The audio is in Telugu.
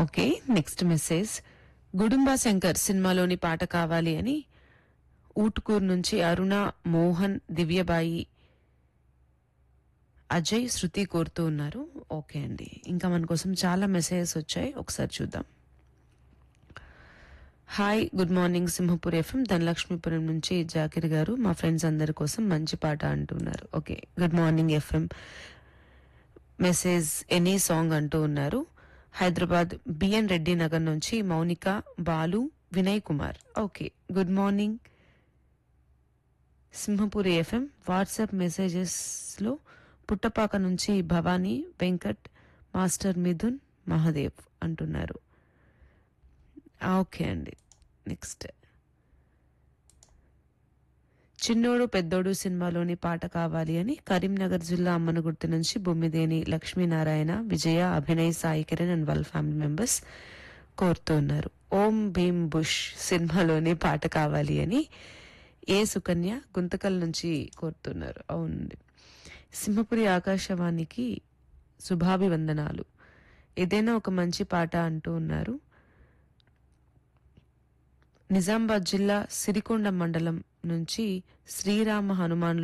okay next message Gudumba Shankar సినిమాలోని పాట కావాలి అని ఊటుకూరు నుంచి అరుణ మోహన్ దివ్యబాయి అజయ్ శృతి కోరుతూ ఉన్నారు ఓకే అండి ఇంకా మన కోసం చాలా మెసేజెస్ వచ్చాయి ఒకసారి చూద్దాం hi good morning Simhapur FM Dhanalakshmipuram నుంచి జాకిర్ గారు మా ఫ్రెండ్స్ అందరి కోసం మంచి పాట అంటున్నారు okay good morning FM message any song అంటూ ఉన్నారు హైదరాబాద్ బిఎన్ రెడ్డి నగర్ నుంచి Mounika Balu Vinay Kumar okay good morning Simhapuri FM WhatsApp మెసేజెస్లో పుట్టపాక నుంచి భవానీ వెంకట్ మాస్టర్ మిథున్ మహాదేవ్ అంటున్నారు ఆ, ఓకే అండి నెక్స్ట్ చిన్నోడు పెద్దోడు సినిమాలోని పాట కావాలి అని కరీంనగర్ జిల్లా అమ్మనగుర్తు నుంచి బొమ్మిదేని లక్ష్మీనారాయణ విజయ అభినయ్ సాయి కిరణ్ అండ్ వాళ్ళ ఫ్యామిలీ మెంబర్స్ కోరుతూ ఉన్నారు ఓం భీమ్ బుష్ సినిమాలోని పాట కావాలి అని ఏ సుకన్య గుంతకల్ నుంచి కోరుతున్నారు అవునండి సింహపురి ఆకాశవాణికి శుభాభివందనాలు ఏదైనా ఒక మంచి పాట అంటూ ఉన్నారు నిజామాబాద్ జిల్లా సిరికొండ మండలం నుంచి శ్రీరామ హనుమాన్లు